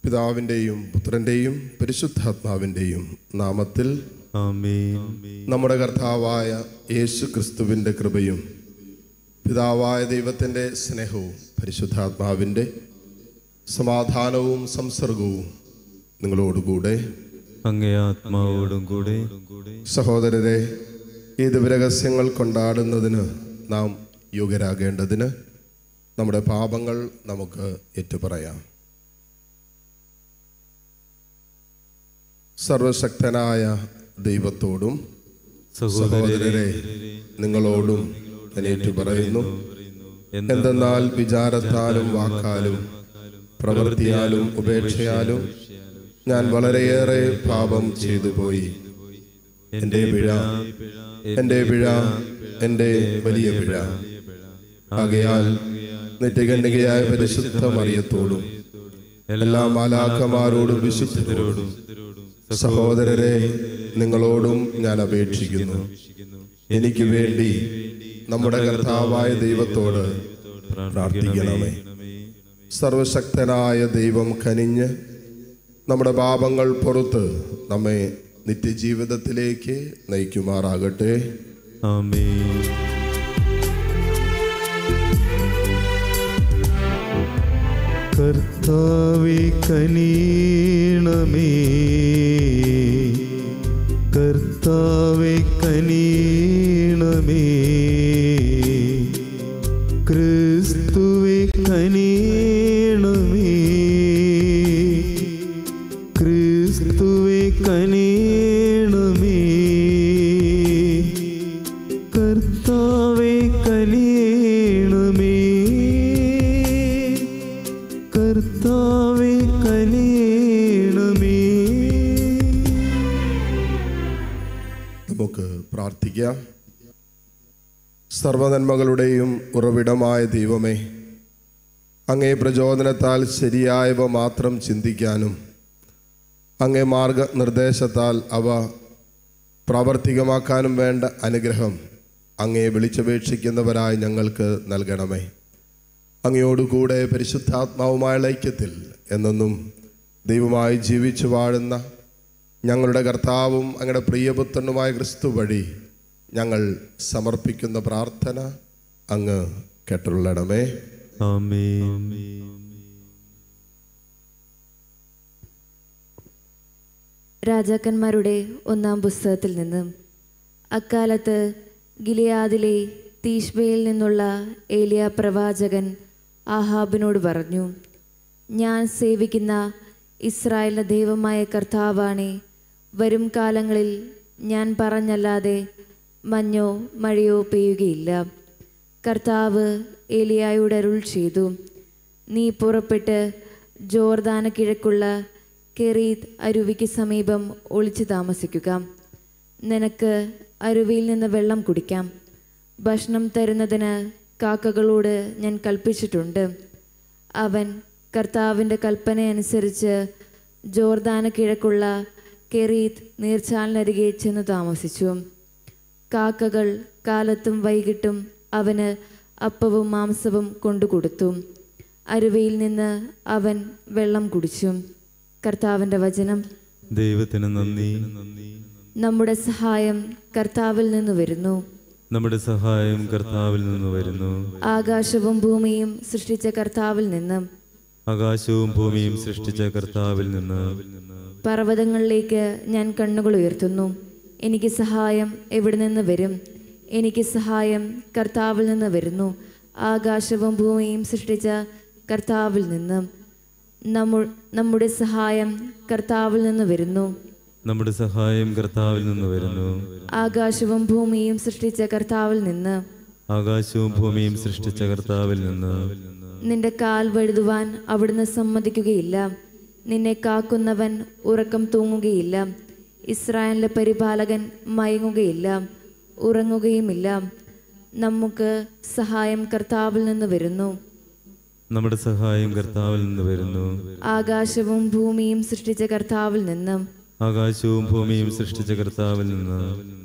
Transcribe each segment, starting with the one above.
പിതാവിൻ്റെയും പുത്രൻ്റെയും പരിശുദ്ധാത്മാവിൻ്റെയും നാമത്തിൽ ആമേൻ നമ്മുടെ കർത്താവായ യേശു ക്രിസ്തുവിൻ്റെ കൃപയും പിതാവായ ദൈവത്തിൻ്റെ സ്നേഹവും പരിശുദ്ധാത്മാവിൻ്റെ സമാധാനവും സംസർഗവും നിങ്ങളോടുകൂടെ അങ്ങേ ആത്മാവോടും കൂടെ സഹോദരരെ ഈ ദിവരഹസ്യങ്ങൾ കൊണ്ടാടുന്നതിന് നാം യോഗ്യരാകേണ്ടതിന് നമ്മുടെ പാപങ്ങൾ നമുക്ക് ഏറ്റുപറയാം സർവശക്തനായ ദൈവത്തോടും സഹോദരരെ നിങ്ങളോടും ഞാൻ ഏറ്റുപറയുന്നു എന്തെന്നാൽ വിചാരത്താലും വാക്കാലും പ്രവൃത്തിയാലും ഉപേക്ഷയാലും ഞാൻ വളരെയേറെ പാപം ചെയ്തു പോയി എൻ്റെ പിഴ എൻ്റെ പിഴ എൻ്റെ വലിയ പിഴ ആകയാൽ നിത്യകന്യകയായ പരിശുദ്ധ മറിയത്തോടും എല്ലാ മാലാഖമാരോടും വിശുദ്ധരോടും സഹോദരരെ നിങ്ങളോടും ഞാൻ അപേക്ഷിക്കുന്നു എനിക്ക് വേണ്ടി നമ്മുടെ കർത്താവായ ദൈവത്തോട് പ്രാർത്ഥിക്കണമേ സർവശക്തനായ ദൈവം കനിഞ്ഞ് നമ്മുടെ പാപങ്ങൾ പുറത്ത് നമ്മെ നിത്യജീവിതത്തിലേക്ക് നയിക്കുമാറാകട്ടെ ആമേൻ കർത്താവെ കനീണമേ കർത്താവെ കനീണമേ ക്രിസ്തുവെ കനീണമേ ക്രിസ്തുവെ കനീണമേ കർത്താവെ കനീണമേ കർത്താവെ കനീണമേ നമുക്ക് പ്രാർത്ഥിക്കാം സർവനന്മകളുടെയും ഉറവിടമായ ദൈവമേ അങ്ങേ പ്രചോദനത്താൽ ശരിയായവ മാത്രം ചിന്തിക്കാനും അങ്ങേ മാർഗനിർദ്ദേശത്താൽ അവ പ്രാവർത്തികമാക്കാനും വേണ്ട അനുഗ്രഹം അങ്ങേ വിളിച്ചപേക്ഷിക്കുന്നവരായി ഞങ്ങൾക്ക് നൽകണമേ അങ്ങയോടുകൂടെ പരിശുദ്ധാത്മാവുമായുള്ള ഐക്യത്തിൽ എന്നെന്നും ദൈവമായി ജീവിച്ചു വാഴുന്ന ഞങ്ങളുടെ കർത്താവും അങ്ങയുടെ പ്രിയപുത്രനുമായ ക്രിസ്തു വഴി ഞങ്ങൾ സമർപ്പിക്കുന്ന പ്രാർത്ഥന അങ്ങ് കേട്ടുള്ളണമേ ആമേൻ രാജാക്കന്മാരുടെ ഒന്നാം പുസ്തകത്തിൽ നിന്നും അക്കാലത്ത് ഗിലിയാദിലെ തീഷ്ബയിൽ നിന്നുള്ള ഏലിയ പ്രവാചകൻ ആഹാബിനോട് പറഞ്ഞു ഞാൻ സേവിക്കുന്ന ഇസ്രായേലിന്റെ ദൈവമായ കർത്താവാണേ വരും കാലങ്ങളിൽ ഞാൻ പറഞ്ഞല്ലാതെ മഞ്ഞോ മഴയോ പെയ്യുകയില്ല കർത്താവ് ഏലിയായോട് അരുൾ ചെയ്തു നീ പുറപ്പെട്ട് ജോർദാന കിഴക്കുള്ള കെറീത്ത് അരുവിക്ക് സമീപം ഒളിച്ചു താമസിക്കുക നിനക്ക് അരുവിയിൽ നിന്ന് വെള്ളം കുടിക്കാം ഭക്ഷണം തരുന്നതിന് കാക്കകളോട് ഞാൻ കൽപ്പിച്ചിട്ടുണ്ട് അവൻ കർത്താവിൻ്റെ കൽപ്പനയനുസരിച്ച് ജോർദാന കിഴക്കുള്ള കെറീത്ത് നീർച്ചാലിനരികെ ചെന്ന് താമസിച്ചു കാക്കകൾ കാലത്തും വൈകിട്ടും അവന് അപ്പവും മാംസവും കൊണ്ടുകൊടുത്തു അരുവിയിൽ നിന്ന് അവൻ വെള്ളം കുടിച്ചു കർത്താവിൻ്റെ വചനം ദൈവത്തിന് നന്ദി നമ്മുടെ സഹായം കർത്താവിൽ നിന്ന് വരുന്നു നമ്മുടെ സഹായം കർത്താവിൽ നിന്ന് വരുന്നു ആകാശവും ഭൂമിയും സൃഷ്ടിച്ച കർത്താവിൽ നിന്ന് ആകാശവും ഭൂമിയും സൃഷ്ടിച്ച കർത്താവിൽ നിന്ന് പർവ്വതങ്ങളിലേക്ക് ഞാൻ കണ്ണുകൾ ഉയർത്തുന്നു എനിക്ക് സഹായം എവിടെ നിന്ന് വരും എനിക്ക് സഹായം കർത്താവിൽ നിന്ന് വരുന്നു ആകാശവും ഭൂമിയും സൃഷ്ടിച്ച കർത്താവിൽ നിന്ന് നമ്മു നമ്മുടെ സഹായം കർത്താവിൽ നിന്ന് വരുന്നു നമ്മുടെ സഹായം കർത്താവിൽ നിന്ന് വരുന്നു ആകാശവും ഭൂമിയും സൃഷ്ടിച്ച കർത്താവിൽ നിന്ന് ആകാശവും ഭൂമിയും സൃഷ്ടിച്ച കർത്താവിൽ നിന്ന് നിന്റെ കാൽ വഴുതുവാൻ അവിടുന്ന് സമ്മതിക്കുകയില്ല നിന്നെ കാക്കുന്നവൻ ഉറക്കം തൂങ്ങുകയില്ല ഇസ്രായേലിന്റെ പരിപാലകൻ മയങ്ങുകയില്ല ഉറങ്ങുകയുമില്ല നമുക്ക് സഹായം കർത്താവിൽ നിന്ന് വരുന്നു നമ്മുടെ സഹായം കർത്താവിൽ നിന്ന് വരുന്നു ആകാശവും ഭൂമിയും സൃഷ്ടിച്ച കർത്താവിൽ നിന്നും ആകാശവും ഭൂമിയും സൃഷ്ടിച്ച കർത്താവിൽ നിന്ന്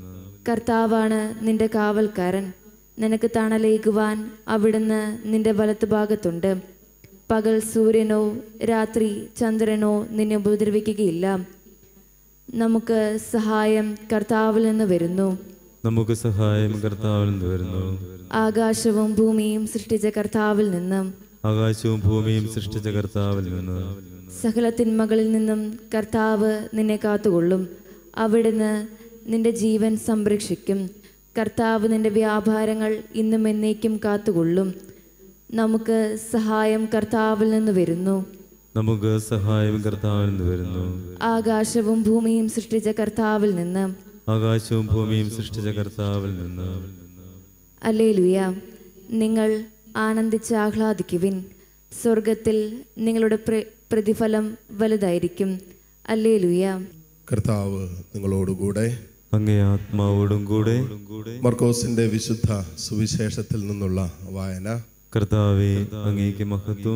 കർത്താവാണ് നിന്റെ കാവൽക്കാരൻ നിനക്ക് തണലേകുവാൻ അവിടുന്ന് നിന്റെ വലത്തുഭാഗത്തുണ്ട് പകൽ സൂര്യനോ രാത്രി ചന്ദ്രനോ നിന്നെ ഉപദ്രവിക്കുകയില്ല നമുക്ക് സഹായം കർത്താവിൽ നിന്ന് വരുന്നു നമുക്ക് സഹായം കർത്താവിൽ നിന്ന് വരുന്നു ആകാശവും ഭൂമിയും സൃഷ്ടിച്ച കർത്താവിൽ നിന്നും ആകാശവും ഭൂമിയും സൃഷ്ടിച്ച കർത്താവിൽ നിന്ന് സകല തിന്മകളിൽ നിന്നും കർത്താവ് നിന്നെ കാത്തുകൊള്ളും അവിടുന്ന് നിന്റെ ജീവൻ സംരക്ഷിക്കും കർത്താവ് നിന്റെ വ്യാപാരങ്ങൾ ഇന്നും എന്നേക്കും കാത്തുകൊള്ളും നമുക്ക് സഹായം കർത്താവിൽ നിന്ന് വരുന്നു നമുക്ക് സഹായം കർത്താവിൽ നിന്ന് വരുന്നു ആകാശവും ഭൂമിയും സൃഷ്ടിച്ച കർത്താവിൽ നിന്ന് ആകാശവും ഭൂമിയും സൃഷ്ടിച്ച കർത്താവിൽ നിന്ന് അല്ലേലുയ നിങ്ങൾ ആനന്ദിച്ച് ആഹ്ലാദിക്കുവിൻ സ്വർഗത്തിൽ നിങ്ങളുടെ പ്ര- പ്രതിഫലം വലുതായിരിക്കും അല്ലേലുയ കർത്താവ് നിങ്ങളോടുകൂടെ അങ്ങേ ആത്മാവോടും കൂടെ മർക്കോസിന്റെ വിശുദ്ധ സുവിശേഷത്തിൽ നിന്നുള്ള വായന കർത്താവെ അങ്ങേക്ക് മഹത്വം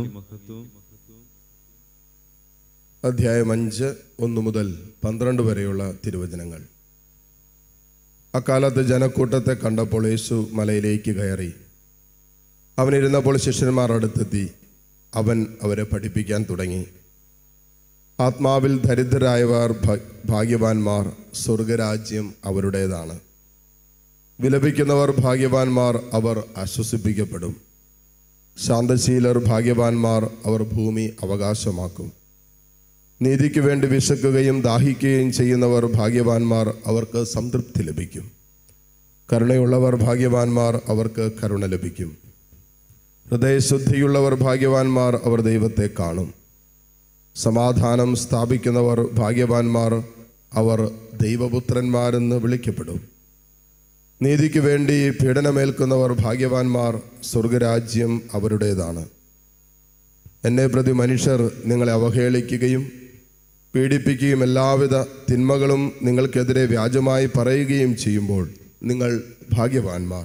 അധ്യായം അഞ്ച് ഒന്ന് മുതൽ പന്ത്രണ്ട് വരെയുള്ള തിരുവചനങ്ങൾ അക്കാലത്ത് ജനക്കൂട്ടത്തെ കണ്ടപ്പോൾ യേശു മലയിലേക്ക് കയറി അവനിരുന്നപ്പോൾ ശിഷ്യന്മാർ അടുത്തെത്തി അവൻ അവരെ പഠിപ്പിക്കാൻ തുടങ്ങി ആത്മാവിൽ ദരിദ്രരായവർ ഭ- ഭാഗ്യവാന്മാർ സ്വർഗരാജ്യം അവരുടേതാണ് വിലപിക്കുന്നവർ ഭാഗ്യവാന്മാർ അവർ ആശ്വസിപ്പിക്കപ്പെടും ശാന്തശീലർ ഭാഗ്യവാന്മാർ അവർ ഭൂമി അവകാശമാക്കും നീതിക്ക് വേണ്ടി വിശക്കുകയും ദാഹിക്കുകയും ചെയ്യുന്നവർ ഭാഗ്യവാന്മാർ അവർക്ക് സംതൃപ്തി ലഭിക്കും കരുണയുള്ളവർ ഭാഗ്യവാന്മാർ അവർക്ക് കരുണ ലഭിക്കും ഹൃദയശുദ്ധിയുള്ളവർ ഭാഗ്യവാന്മാർ അവർ ദൈവത്തെ കാണും സമാധാനം സ്ഥാപിക്കുന്നവർ ഭാഗ്യവാന്മാർ അവർ ദൈവപുത്രന്മാരെന്ന് വിളിക്കപ്പെടും നീതിക്ക് വേണ്ടി പീഡനമേൽക്കുന്നവർ ഭാഗ്യവാന്മാർ സ്വർഗരാജ്യം അവരുടേതാണ് എന്നെ പ്രതി മനുഷ്യർ നിങ്ങളെ അവഹേളിക്കുകയും പീഡിപ്പിക്കുകയും എല്ലാവിധ തിന്മകളും നിങ്ങൾക്കെതിരെ വ്യാജമായി പറയുകയും ചെയ്യുമ്പോൾ നിങ്ങൾ ഭാഗ്യവാന്മാർ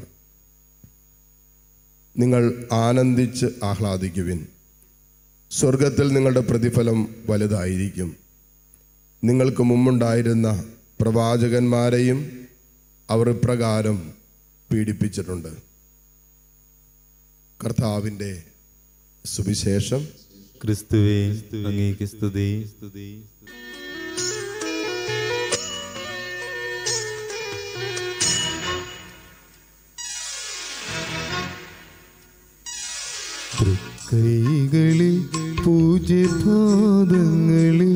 നിങ്ങൾ ആനന്ദിച്ച് ആഹ്ലാദിക്കുവിൻ സ്വർഗത്തിൽ നിങ്ങളുടെ പ്രതിഫലം വലുതായിരിക്കും നിങ്ങൾക്ക് മുമ്പുണ്ടായിരുന്ന പ്രവാചകന്മാരെയും അവർ ഇപ്രകാരം പീഡിപ്പിച്ചിട്ടുണ്ട് കർത്താവിൻ്റെ സുവിശേഷം ക്രിസ്തുവേ അങ്ങേക്ക് സ്തുതി കൈകളിൽ പൂജ്യപാദങ്ങളിൽ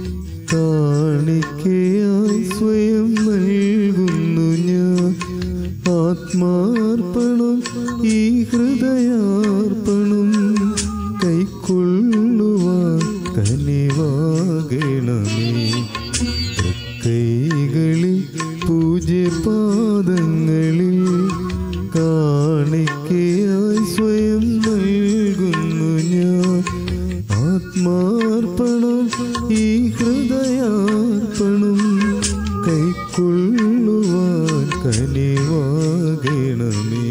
കാണിക്കയായി സ്വയം നൽകുന്നു ഞാൻ ആത്മാർപ്പണം ഈ ഹൃദയാർപ്പണം കൈക്കൊള്ളുവാൻ കനിവാകണമേ കൈകളിൽ പൂജ്യപാദങ്ങളിൽ കാണിക്കയായി സ്വയം നൽകുന്നു ഞാൻ ആത്മാർപ്പണം ഈ ഹൃദയാർപ്പണം കൈക്കൊള്ളുവാൻ കനിവാകണമേ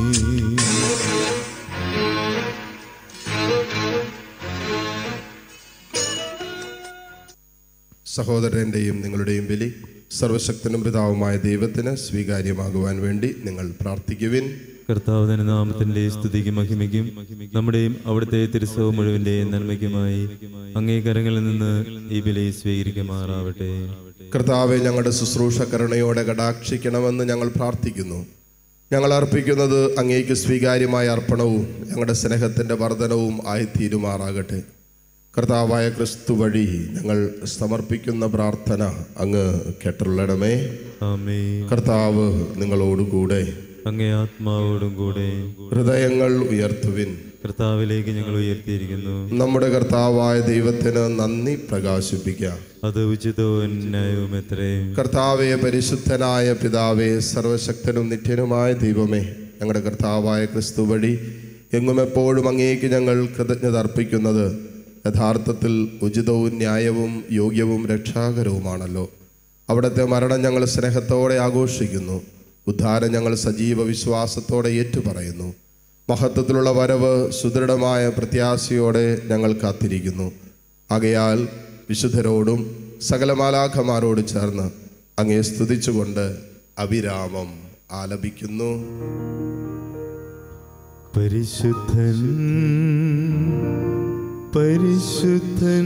സഹോദരൻ്റെയും നിങ്ങളുടെയും ബലി സർവശക്തനും പിതാവുമായ ദൈവത്തിന് സ്വീകാര്യമാകുവാൻ വേണ്ടി നിങ്ങൾ പ്രാർത്ഥിക്കുവിൻ കർത്താവിന്റെ നാമത്തിന്റെ സ്തുതിക്കും മഹിമയ്ക്കും നമ്മുടെയും അവിടുത്തെ തിരുസവം മുഴുവന്റെ നന്മയ്ക്കുമായി അങ്ങേ കരങ്ങളിൽ നിന്ന് ഈ ബലി സ്വീകരിക്കുമാറാവട്ടെ കർത്താവെ ഞങ്ങളുടെ ശുശ്രൂഷ കരുണയോടെ കടാക്ഷിക്കണമെന്ന് ഞങ്ങൾ പ്രാർത്ഥിക്കുന്നു ഞങ്ങൾ അർപ്പിക്കുന്നത് അങ്ങേക്ക് സ്വീകാര്യമായ അർപ്പണവും ഞങ്ങളുടെ സ്നേഹത്തിൻ്റെ വർധനവും ആയിത്തീരുമാറാകട്ടെ കർത്താവായ ക്രിസ്തു വഴി ഞങ്ങൾ സമർപ്പിക്കുന്ന പ്രാർത്ഥന അങ്ങ് കേട്ടുള്ളണമേ ആമേ കർത്താവ് നിങ്ങളോടുകൂടെ അങ്ങേ ആത്മാവോടും കൂടെ ഹൃദയങ്ങൾ ഉയർത്തുവിൻ കർത്താവിലേക്ക് ഞങ്ങൾ ഉയർത്തിയിരിക്കുന്നു നമ്മുടെ കർത്താവായ ദൈവത്തിന് നന്ദി പ്രകാശിപ്പിക്കാം അത് ഉചിതവും ന്യായവും എത്രയും കർത്താവെ പരിശുദ്ധനായ പിതാവേ സർവശക്തനും നിത്യനുമായ ദൈവമേ ഞങ്ങളുടെ കർത്താവായ ക്രിസ്തു വഴി എങ്ങും എപ്പോഴും അങ്ങേക്ക് ഞങ്ങൾ കൃതജ്ഞത അർപ്പിക്കുന്നത് യഥാർത്ഥത്തിൽ ഉചിതവും ന്യായവും യോഗ്യവും രക്ഷാകരവുമാണല്ലോ അവിടുത്തെ മരണം ഞങ്ങൾ സ്നേഹത്തോടെ ആഘോഷിക്കുന്നു ഉദ്ധാരം ഞങ്ങൾ സജീവ വിശ്വാസത്തോടെ ഏറ്റുപറയുന്നു മഹത്വത്തിലുള്ള വരവ് സുദൃഢമായ പ്രത്യാശയോടെ ഞങ്ങൾ കാത്തിരിക്കുന്നു ആകയാൽ വിശുദ്ധരോടും സകല മാലാഖമാരോട് ചേർന്ന് അങ്ങേ സ്തുതിച്ചുകൊണ്ട് അവിരാമം ആലപിക്കുന്നു പരിശുദ്ധൻ പരിശുദ്ധൻ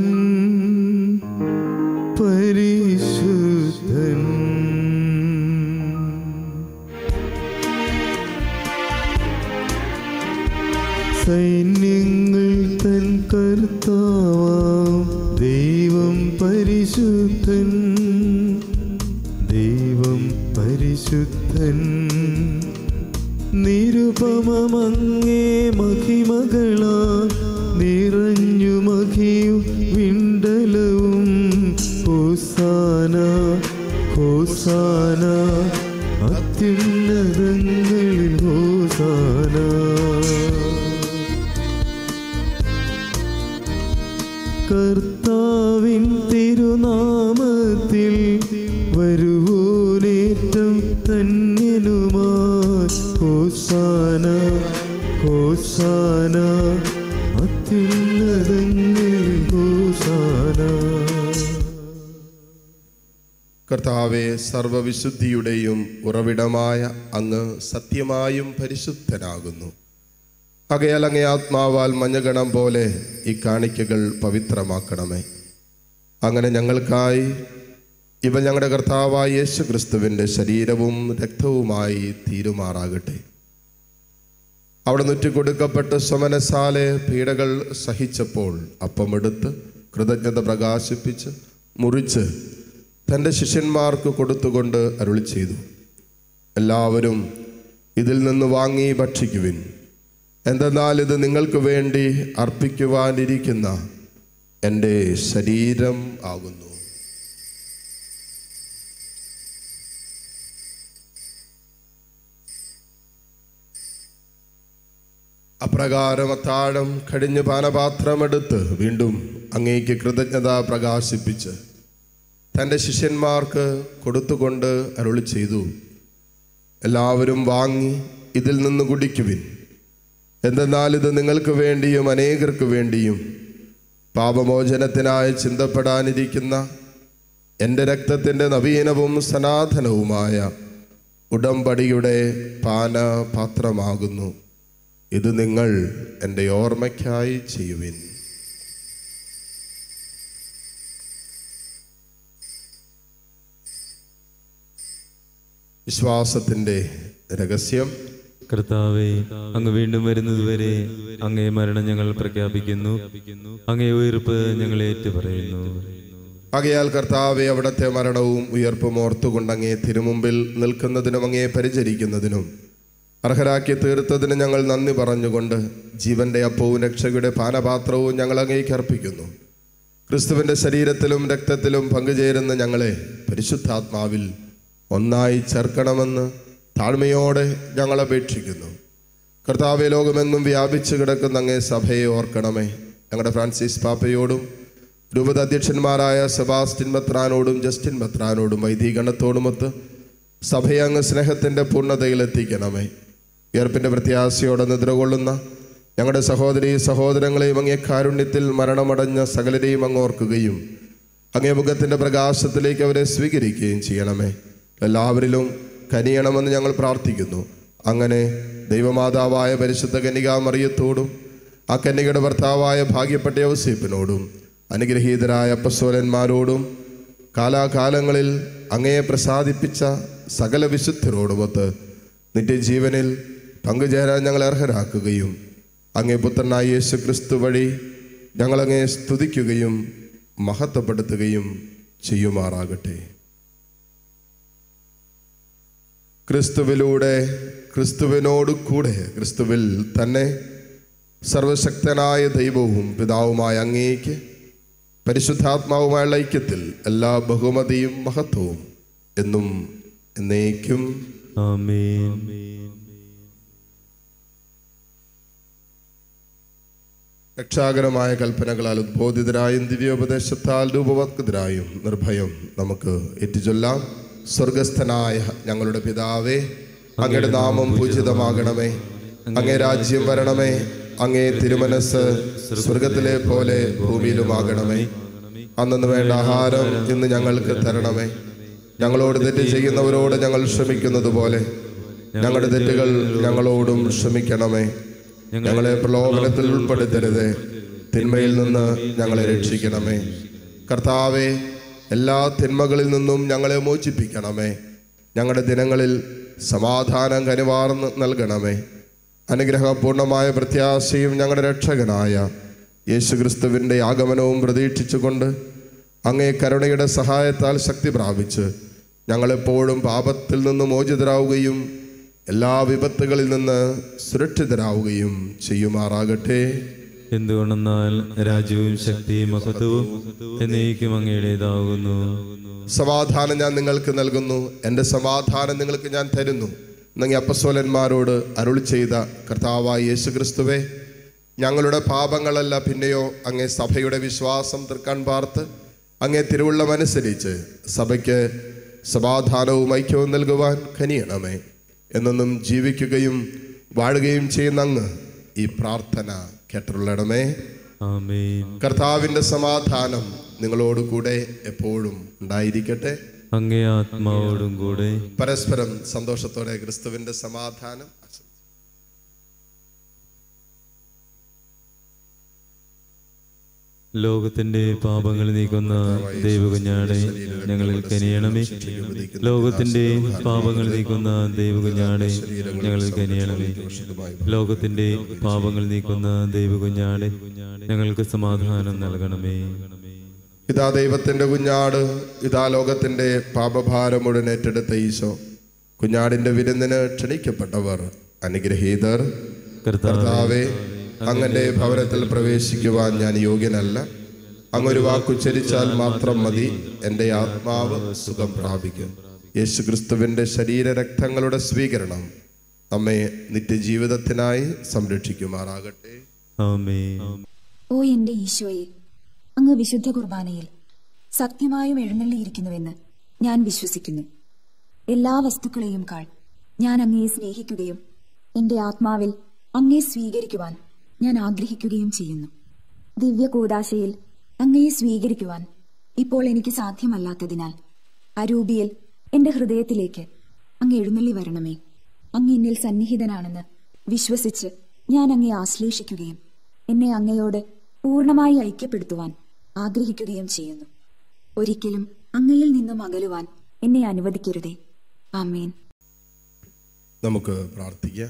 പരിശുദ്ധൻ സൈന്യങ്ങൾ തൻ കർത്താവാം ദൈവം പരിശുദ്ധൻ ദൈവം പരിശുദ്ധൻ നിരുപമങ്ങേ മഹിമകളാ നിറഞ്ഞു മഹിയും വിണ്ടലവും ഹോസാന ഹോസാന അത്യുന്നതങ്ങളിൽ ഹോസാന കർത്താവിൻ തിരുനാമത്തിൽ വരുവോനേറ്റം ധന്യനുമായി ഹോസാന ഹോസാന അത്യുന്നതങ്ങളിൽ ഹോസാന കർത്താവെ സർവവിശുദ്ധിയുടെയും ഉറവിടമായ അങ്ങ് സത്യമായും പരിശുദ്ധനാകുന്നു അകയാൽ അങ്ങേ ആത്മാവാൽ മഞ്ഞഗണം പോലെ ഈ കാണിക്കകൾ പവിത്രമാക്കണമേ അങ്ങനെ ഞങ്ങൾക്കായി ഇവ ഞങ്ങളുടെ കർത്താവായ യേശു ക്രിസ്തുവിൻ്റെ ശരീരവും രക്തവുമായി തീരുമാറാകട്ടെ അവിടെ നുറ്റിക്കൊടുക്കപ്പെട്ട് സ്വമനസാലെ പീഡകൾ സഹിച്ചപ്പോൾ അപ്പമെടുത്ത് കൃതജ്ഞത പ്രകാശിപ്പിച്ച് മുറിച്ച് തൻ്റെ ശിഷ്യന്മാർക്ക് കൊടുത്തുകൊണ്ട് അരുളി ചെയ്തു എല്ലാവരും ഇതിൽ നിന്ന് വാങ്ങി ഭക്ഷിക്കുവിൻ എന്തെന്നാൽ ഇത് നിങ്ങൾക്ക് വേണ്ടി അർപ്പിക്കുവാനിരിക്കുന്ന എൻ്റെ ശരീരം ആകുന്നു അപ്രകാരം അത്താഴം കഴിഞ്ഞ് പാനപാത്രമെടുത്ത് വീണ്ടും അങ്ങേക്ക് കൃതജ്ഞത പ്രകാശിപ്പിച്ച് തൻ്റെ ശിഷ്യന്മാർക്ക് കൊടുത്തുകൊണ്ട് അരുളി ചെയ്തു എല്ലാവരും വാങ്ങി ഇതിൽ നിന്ന് കുടിക്കുവിൻ എന്തെന്നാൽ ഇത് നിങ്ങൾക്ക് വേണ്ടിയും അനേകർക്ക് വേണ്ടിയും പാപമോചനത്തിനായി ചിന്തപ്പെടാനിരിക്കുന്ന എൻ്റെ രക്തത്തിൻ്റെ നവീനവും സനാതനവുമായ ഉടമ്പടിയുടെ പാനപാത്രമാകുന്നു ഇത് നിങ്ങൾ എൻ്റെ ഓർമ്മയ്ക്കായി ചെയ്യുവിൻ വിശ്വാസത്തിൻ്റെ രഹസ്യം കർത്താവെ അങ്ങ് വീണ്ടും വരുന്നതുവരെ അങ്ങേ മരണം ഞങ്ങൾ പ്രഖ്യാപിക്കുന്നു അങ്ങേ ഉയർപ്പ് ഞങ്ങൾ ഏറ്റുപറയുന്നു ആകയാൽ കർത്താവെ അവിടത്തെ മരണവും ഉയർപ്പും ഓർത്തുകൊണ്ട് അങ്ങേ തിരുമുമ്പിൽ നിൽക്കുന്നതിനും അങ്ങേ പരിചരിക്കുന്നതിനും അർഹരാക്കി തീർത്തതിന് ഞങ്ങൾ നന്ദി പറഞ്ഞുകൊണ്ട് ജീവന്റെ അപ്പവും രക്ഷയുടെ പാനപാത്രവും ഞങ്ങൾ അങ്ങേക്ക് അർപ്പിക്കുന്നു ക്രിസ്തുവിന്റെ ശരീരത്തിലും രക്തത്തിലും പങ്കുചേരുന്ന ഞങ്ങളെ പരിശുദ്ധാത്മാവിൽ ഒന്നായി ചേർക്കണമെന്ന് താഴ്മയോടെ ഞങ്ങൾ അപേക്ഷിക്കുന്നു കർത്താവെ ലോകമെങ്ങും വ്യാപിച്ചു കിടക്കുന്ന അങ്ങേ സഭയെ ഓർക്കണമേ ഞങ്ങളുടെ ഫ്രാൻസിസ് പാപ്പയോടും രൂപത അധ്യക്ഷന്മാരായ സെബാസ്റ്റിൻ മെത്രാനോടും ജസ്റ്റിൻ മെത്രാനോടും വൈദികണത്തോടുമൊത്ത് സഭയെ അങ്ങ് സ്നേഹത്തിൻ്റെ പൂർണ്ണതയിലെത്തിക്കണമേ ഉയർപ്പിൻ്റെ പ്രത്യാശയോടെ നിദ്രകൊള്ളുന്ന ഞങ്ങളുടെ സഹോദരി സഹോദരങ്ങളെയും അങ്ങേ കാരുണ്യത്തിൽ മരണമടഞ്ഞ സകലരെയും അങ്ങ് ഓർക്കുകയും അങ്ങേ മുഖത്തിൻ്റെ പ്രകാശത്തിലേക്ക് അവരെ സ്വീകരിക്കുകയും ചെയ്യണമേ എല്ലാവരിലും കനിയണമെന്ന് ഞങ്ങൾ പ്രാർത്ഥിക്കുന്നു അങ്ങനെ ദൈവമാതാവായ പരിശുദ്ധ കന്യകാ മറിയത്തോടും ആ കന്യകയുടെ ഭർത്താവായ ഭാഗ്യപ്പെട്ട യൗസേപ്പിനോടും അനുഗ്രഹീതരായ അപ്പസ്വലന്മാരോടും കാലാകാലങ്ങളിൽ അങ്ങയെ പ്രസാദിപ്പിച്ച സകല വിശുദ്ധരോടുമൊത്ത് നിത്യജീവനിൽ പങ്കുചേരാൻ ഞങ്ങൾ അർഹരാക്കുകയും അങ്ങേ പുത്രനായ യേശു ക്രിസ്തു വഴി ഞങ്ങളങ്ങേ സ്തുതിക്കുകയും മഹത്വപ്പെടുത്തുകയും ചെയ്യുമാറാകട്ടെ ക്രിസ്തുവിലൂടെ ക്രിസ്തുവിനോട് കൂടെ ക്രിസ്തുവിൽ തന്നെ സർവശക്തനായ ദൈവവും പിതാവുമായ അങ്ങേക്ക് പരിശുദ്ധാത്മാവുമായുള്ള ഐക്യത്തിൽ എല്ലാ ബഹുമതിയും മഹത്വവും എന്നും എന്നേക്കും ആമേൻ രക്ഷാകരമായ കൽപ്പനകളാൽ ഉദ്ബോധിതരായും ദിവ്യോപദേശത്താൽ രൂപവത്കൃതരായും നിർഭയം നമുക്ക് ഏറ്റുചൊല്ലാം സ്വർഗസ്ഥനായ ഞങ്ങളുടെ പിതാവേ അങ്ങയുടെ നാമം പൂജിതമാകണമേ അങ്ങേ രാജ്യം വരണമേ അങ്ങേ തിരുമനസ് സ്വർഗത്തിലെ പോലെ ഭൂമിയിലുമാകണമേ അന്നു വേണ്ട ആഹാരം ഇന്ന് ഞങ്ങൾക്ക് തരണമേ ഞങ്ങളോട് തെറ്റ് ചെയ്യുന്നവരോട് ഞങ്ങൾ ക്ഷമിക്കുന്നത് പോലെ ഞങ്ങളുടെ തെറ്റുകൾ ഞങ്ങളോടും ക്ഷമിക്കണമേ ഞങ്ങളെ പ്രലോഭനത്തിൽ ഉൾപ്പെടുത്തരുത് തിന്മയിൽ നിന്ന് ഞങ്ങളെ രക്ഷിക്കണമേ കർത്താവെ എല്ലാ തിന്മകളിൽ നിന്നും ഞങ്ങളെ മോചിപ്പിക്കണമേ ഞങ്ങളുടെ ദിനങ്ങളിൽ സമാധാനം കനിവാർന്ന് നൽകണമേ അനുഗ്രഹപൂർണമായ പ്രത്യാശയും ഞങ്ങളുടെ രക്ഷകനായ യേശുക്രിസ്തുവിൻ്റെ ആഗമനവും പ്രതീക്ഷിച്ചുകൊണ്ട് അങ്ങേ കരുണയുടെ സഹായത്താൽ ശക്തി പ്രാപിച്ച് ഞങ്ങളെപ്പോഴും പാപത്തിൽ നിന്ന് മോചിതരാവുകയും എല്ലാ വിപത്തുകളിൽ നിന്ന് സുരക്ഷിതരാവുകയും ചെയ്യുമാറാകട്ടെ എന്തുകൊണ്ടെന്നാൽ രാജ്യവും ശക്തിയും മഹത്വവും എന്നേക്കും അങ്ങയുടേതാകുന്നു സമാധാനം ഞാൻ നിങ്ങൾക്ക് നൽകുന്നു എൻ്റെ സമാധാനം നിങ്ങൾക്ക് ഞാൻ തരുന്നു എന്നീ അപ്പസ്വലന്മാരോട് അരുളി ചെയ്ത കർത്താവായ യേശുക്രിസ്തുവേ ഞങ്ങളുടെ പാപങ്ങളല്ല പിന്നെയോ അങ്ങേ സഭയുടെ വിശ്വാസം തൃക്കാൻ പാർത്ത് അങ്ങേ തിരുവുള്ളമനുസരിച്ച് സഭയ്ക്ക് സമാധാനവും ഐക്യവും നൽകുവാൻ കനിയണമേ എന്നൊന്നും ജീവിക്കുകയും വാഴുകയും ചെയ്യുന്ന അങ്ങ് ഈ പ്രാർത്ഥന കേട്ടുള്ളണമേ ആമേൻ കർത്താവിൻ്റെ സമാധാനം നിങ്ങളോട് കൂടെ എപ്പോഴും ഉണ്ടായിരിക്കട്ടെ അങ്ങേ ആത്മാവോടും കൂടെ പരസ്പരം സന്തോഷത്തോടെ ക്രിസ്തുവിന്റെ സമാധാനം ആശംസിക്കുന്നു. ലോകത്തിന്റെ പാപങ്ങൾ നീക്കുന്ന ദൈവകുഞ്ഞാടെ ഞങ്ങളിൽ കനിയണമേ ലോകത്തിന്റെ പാപങ്ങൾ നീക്കുന്ന ദൈവകുഞ്ഞാടെ ഞങ്ങളിൽ കനിയണമേ ലോകത്തിന്റെ പാപങ്ങൾ നീക്കുന്ന ദൈവകുഞ്ഞാടെ ഞങ്ങൾക്ക് സമാധാനം നൽകണമേ ഇതാ ദൈവത്തിന്റെ കുഞ്ഞാട് ഇതാ ലോകത്തിന്റെ പാപഭാരം മുഴുവൻ ഏറ്റെടുത്ത ഈശോ കുഞ്ഞാടിന്റെ വിരുന്നിന് ക്ഷണിക്കപ്പെട്ടവർ അനുഗ്രഹീതർ കർത്താവെ അങ്ങന്റെ ഭവനത്തിൽ പ്രവേശിക്കുവാൻ ഞാൻ യോഗ്യനല്ല അങ്ങൊരു വാക്കുച്ചരിച്ചാൽ മാത്രം മതി എൻ്റെ ആത്മാവ് സുഖം പ്രാപിക്കും യേശു ക്രിസ്തുവിൻ്റെ ശരീരരക്തങ്ങളുടെ സ്വീകരണം നമ്മെ നിത്യജീവിതത്തിനായി സംരക്ഷിക്കുമാറാകട്ടെ ആമേ ഓ എന്റെ ഈശോയെ അങ്ങ് വിശുദ്ധ കുർബാനയിൽ സത്യമായും എഴുന്നള്ളിയിരിക്കുന്നുവെന്ന് ഞാൻ വിശ്വസിക്കുന്നു എല്ലാ വസ്തുക്കളെയും കാൾ ഞാൻ അങ്ങയെ സ്നേഹിക്കുകയും എന്റെ ആത്മാവിൽ അങ്ങയെ സ്വീകരിക്കുവാൻ ഞാൻ ആഗ്രഹിക്കുകയും ചെയ്യുന്നു ദിവ്യ കൂദാശയിൽ അങ്ങയെ സ്വീകരിക്കുവാൻ ഇപ്പോൾ എനിക്ക് സാധ്യമല്ലാത്തതിനാൽ അരൂപിയിൽ എന്റെ ഹൃദയത്തിലേക്ക് അങ്ങ് എഴുന്നള്ളി വരണമേ അങ്ങ് എന്നിൽ സന്നിഹിതനാണെന്ന് വിശ്വസിച്ച് ഞാൻ അങ്ങയെ ആശ്ലേഷിക്കുകയും എന്നെ അങ്ങയോട് പൂർണ്ണമായി ഐക്യപ്പെടുത്തുവാൻ ആഗ്രഹിക്കുകയും ചെയ്യുന്നു ഒരിക്കലും അങ്ങയിൽ നിന്നും അകലുവാൻ എന്നെ അനുവദിക്കരുതേ ആമേൻ നമുക്ക് പ്രാർത്ഥിക്കാം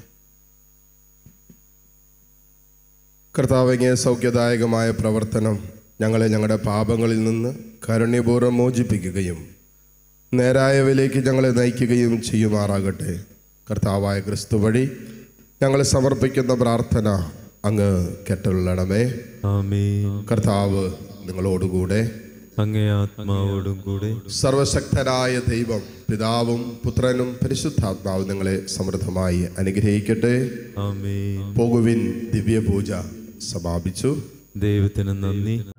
കർത്താവങ്ങയെ സൗഖ്യദായകമായ പ്രവർത്തനം ഞങ്ങളെ ഞങ്ങളുടെ പാപങ്ങളിൽ നിന്ന് കാരുണ്യപൂർവ്വം മോചിപ്പിക്കുകയും നേരായവയിലേക്ക് ഞങ്ങളെ നയിക്കുകയും ചെയ്യുമാറാകട്ടെ കർത്താവായ ക്രിസ്തു വഴി ഞങ്ങൾ സമർപ്പിക്കുന്ന പ്രാർത്ഥന അങ്ങ് കെട്ടുള്ളണമേ ആമേ കർത്താവ് നിങ്ങളോടുകൂടെ അങ്ങേ ആത്മാവോടും കൂടെ സർവശക്തനായ ദൈവം പിതാവും പുത്രനും പരിശുദ്ധാത്മാവും നിങ്ങളെ സമൃദ്ധമായി അനുഗ്രഹിക്കട്ടെ ആമേ പോകുവിൻ ദിവ്യപൂജ സമാപിച്ചു ദൈവത്തിന് നന്ദി